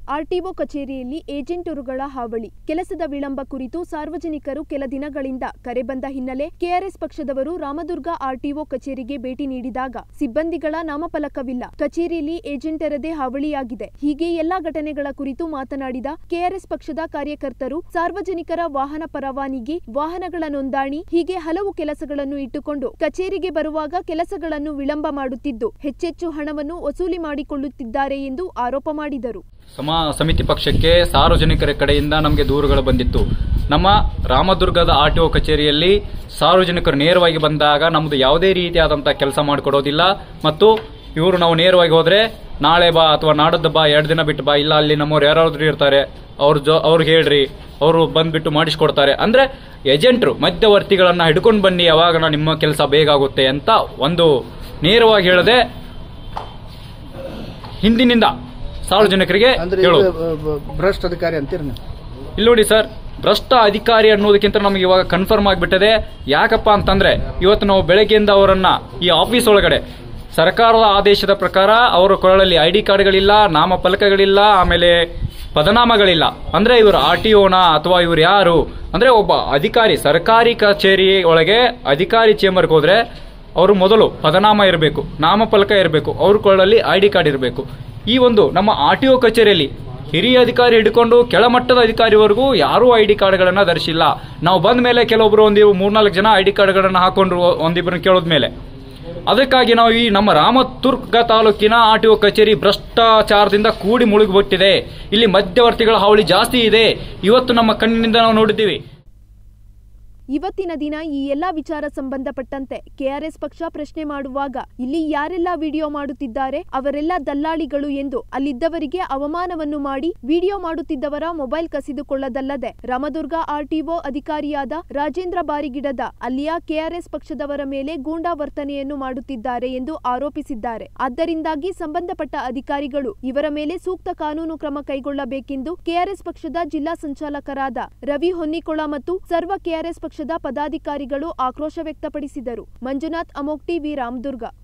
RTO ಕಚೇರಿಯಲ್ಲಿ ಏಜೆಂಟರುಗಳ ಹಾವಳಿ ಕೆಲಸದ ವಿಳಂಬ ಕುರಿತು ಸಾರ್ವಜನಿಕರು ಕೆಲ ದಿನಗಳಿಂದ ಕರೆ ಬಂದ ಹಿನ್ನೆಲೆ ಕೆಆರ್ಎಸ್ ಪಕ್ಷದವರು ರಾಮದುರ್ಗ ಆರ್ಟಿಒ ಕಚೇರಿಗೆ ಭೇಟಿ ನೀಡಿದಾಗ ಸಿಬ್ಬಂದಿಗಳ ನಾಮಫಲಕವಿಲ್ಲ ಕಚೇರಿಯಲ್ಲಿ ಏಜೆಂಟರದೇ ಹಾವಳಿಯಾಗಿದೆ ಹೀಗೆ ಎಲ್ಲಾ ಘಟನೆಗಳ ಕುರಿತು ಮಾತನಾಡಿದ ಕೆಆರ್ಎಸ್ ಪಕ್ಷದ ಕಾರ್ಯಕರ್ತರು ಸಾರ್ವಜನಿಕರ ವಾಹನ ಪರವಾನಗಿ ವಾಹನಗಳ ನೋಂದಣಿ ಹೀಗೆ ಹಲವು ಕೆಲಸಗಳನ್ನು ಇಟ್ಟುಕೊಂಡು ಕಚೇರಿಗೆ ಬರುವಾಗ ಕೆಲಸಗಳನ್ನು ವಿಳಂಬ ಮಾಡುತ್ತಿದ್ದು ಹೆಚ್ಚೆಚ್ಚು ಹಣವನ್ನು ವಸೂಲಿ ಮಾಡಿಕೊಳ್ಳುತ್ತಿದ್ದಾರೆ ಎಂದು ಆರೋಪ ಮಾಡಿದರು ಸಮ ಸಮಿತಿ ಪಕ್ಷಕ್ಕೆ ಸಾರ್ವಜನಿಕರ ಕಡೆಯಿಂದ ನಮಗೆ ದೂರುಗಳು ಬಂದಿತ್ತು ನಮ್ಮ ರಾಮದುರ್ಗದ ಆರ್ ಟಿ ಒ ಕಚೇರಿಯಲ್ಲಿ ಸಾರ್ವಜನಿಕರು ನೇರವಾಗಿ ಬಂದಾಗ ನಮ್ಮದು ಯಾವುದೇ ರೀತಿಯಾದಂಥ ಕೆಲಸ ಮಾಡಿಕೊಡೋದಿಲ್ಲ ಮತ್ತು ಇವರು ನಾವು ನೇರವಾಗಿ ಹೋದರೆ ನಾಳೆ ಬಾ ಅಥವಾ ನಾಡದ್ದು ಬಾ ಎರಡು ದಿನ ಬಿಟ್ಟು ಬಾ ಇಲ್ಲ ಅಲ್ಲಿ ನಮ್ಮವ್ರು ಯಾರಾದ್ರೂ ಇರ್ತಾರೆ ಅವ್ರ ಜೊ ಅವ್ರಿಗೆ ಹೇಳ್ರಿ ಅವರು ಬಂದ್ಬಿಟ್ಟು ಮಾಡಿಸ್ಕೊಡ್ತಾರೆ ಅಂದರೆ ಏಜೆಂಟ್ರು ಮಧ್ಯವರ್ತಿಗಳನ್ನು ಹಿಡ್ಕೊಂಡು ಬನ್ನಿ ಯಾವಾಗ ನಿಮ್ಮ ಕೆಲಸ ಬೇಗ ಆಗುತ್ತೆ ಅಂತ ಒಂದು ನೇರವಾಗಿ ಹೇಳದೆ ಹಿಂದಿನಿಂದ ಸಾರ್ವಜನಿಕರಿಗೆ ಅಂದ್ರೆ ಇದು ಹೇಳೋದು ಬ- ಬ- ಭ್ರಷ್ಟ ಅಧಿಕಾರಿ ಅಂತೀರಿ ನೀವು ಇಲ್ಲಿ ನೋಡಿ ಸರ್ ಭ್ರಷ್ಟ ಅಧಿಕಾರಿ ಅನ್ನೋದಕ್ಕಿಂತ ನಮಗೆ ಇವಾಗ ಕನ್ಫರ್ಮ್ ಆಗಿಬಿಟ್ಟಿದೆ ಯಾಕಪ್ಪ ಅಂತಂದ್ರೆ ಇವತ್ತು ನಾವು ಬೆಳಗ್ಗೆಯಿಂದ ಅವರನ್ನ ಈ ಆಫೀಸ್ ಒಳಗಡೆ ಸರ್ಕಾರದ ಆದೇಶದ ಪ್ರಕಾರ ಅವರ ಕೊರಳಲ್ಲಿ ಐ ಡಿ ಕಾರ್ಡ್ಗಳಿಲ್ಲ ನಾಮಫಲಕಗಳಿಲ್ಲ ಆಮೇಲೆ ಪದನಾಮಗಳಿಲ್ಲ ಅಂದ್ರೆ ಇವರು ಆರ್ ಟಿ ಓನ ಅಥವಾ ಇವರು ಯಾರು ಅಂದ್ರೆ ಒಬ್ಬ ಅಧಿಕಾರಿ ಸರ್ಕಾರಿ ಕಚೇರಿ ಒಳಗೆ ಅಧಿಕಾರಿ ಚೇಂಬರ್ಗೆ ಹೋದ್ರೆ ಅವರು ಮೊದಲು ಪದನಾಮ ಇರಬೇಕು ನಾಮಫಲಕ ಇರಬೇಕು ಅವ್ರ ಕೊಳ್ಳಲ್ಲಿ ಐ ಡಿ ಕಾರ್ಡ್ ಇರಬೇಕು ಈ ಒಂದು ನಮ್ಮ ಆರ್ ಟಿ ಒ ಕಚೇರಿಯಲ್ಲಿ ಹಿರಿಯ ಅಧಿಕಾರಿ ಹಿಡ್ಕೊಂಡು ಕೆಳಮಟ್ಟದ ಅಧಿಕಾರಿವರೆಗೂ ಯಾರೂ ಐ ಡಿ ಕಾರ್ಡ್ಗಳನ್ನು ಧರಿಸಿಲ್ಲ ನಾವು ಬಂದ ಮೇಲೆ ಕೆಲವೊಬ್ರು ಒಂದು ಮೂರ್ನಾಲ್ಕು ಜನ ಐ ಡಿ ಕಾರ್ಡ್ಗಳನ್ನು ಹಾಕೊಂಡ್ರು ಒಂದಿಬ್ಬರನ್ನ ಕೇಳೋದ ಮೇಲೆ ಅದಕ್ಕಾಗಿ ನಾವು ಈ ನಮ್ಮ ರಾಮದುರ್ಗ ತಾಲೂಕಿನ ಆರ್ ಟಿ ಒ ಕಚೇರಿ ಭ್ರಷ್ಟಾಚಾರದಿಂದ ಕೂಡಿ ಮುಳುಗಿಬಿಟ್ಟಿದೆ ಇಲ್ಲಿ ಮಧ್ಯವರ್ತಿಗಳ ಹಾವಳಿ ಜಾಸ್ತಿ ಇದೆ ಇವತ್ತು ನಮ್ಮ ಕಣ್ಣಿನಿಂದ ನಾವು ನೋಡಿದ್ದೀವಿ ಇವತ್ತಿನ ದಿನ ಈ ಎಲ್ಲಾ ವಿಚಾರ ಸಂಬಂಧಪಟ್ಟಂತೆ ಕೆಆರ್ಎಸ್ ಪಕ್ಷ ಪ್ರಶ್ನೆ ಮಾಡುವಾಗ ಇಲ್ಲಿ ಯಾರೆಲ್ಲ ವಿಡಿಯೋ ಮಾಡುತ್ತಿದ್ದಾರೆ ಅವರೆಲ್ಲ ದಲ್ಲಾಳಿಗಳು ಎಂದು ಅಲ್ಲಿದ್ದವರಿಗೆ ಅವಮಾನವನ್ನು ಮಾಡಿ ವಿಡಿಯೋ ಮಾಡುತ್ತಿದ್ದವರ ಮೊಬೈಲ್ ಕಸಿದುಕೊಳ್ಳದಲ್ಲದೆ ರಾಮದುರ್ಗ ಆರ್ಟಿಒ ಅಧಿಕಾರಿಯಾದ ರಾಜೇಂದ್ರ ಬಾರಿಗಿಡದ ಅಲ್ಲಿಯ ಕೆಆರ್ಎಸ್ ಪಕ್ಷದವರ ಮೇಲೆ ಗೂಂಡಾ ವರ್ತನೆಯನ್ನು ಮಾಡುತ್ತಿದ್ದಾರೆ ಎಂದು ಆರೋಪಿಸಿದ್ದಾರೆ ಆದ್ದರಿಂದಾಗಿ ಸಂಬಂಧಪಟ್ಟ ಅಧಿಕಾರಿಗಳು ಇವರ ಮೇಲೆ ಸೂಕ್ತ ಕಾನೂನು ಕ್ರಮ ಕೈಗೊಳ್ಳಬೇಕೆಂದು ಕೆಆರ್ಎಸ್ ಪಕ್ಷದ ಜಿಲ್ಲಾ ಸಂಚಾಲಕರಾದ ರವಿ ಹೊನ್ನಿಕೊಳ ಮತ್ತು ಸರ್ವ ಕೆಆರ್ಎಸ್ ಪಕ್ಷದ ಪದಾಧಿಕಾರಿಗಳು ಆಕ್ರೋಶ ವ್ಯಕ್ತಪಡಿಸಿದರು ಮಂಜುನಾಥ್ ಅಮೋಕ್ ಟಿವಿ ರಾಮದುರ್ಗ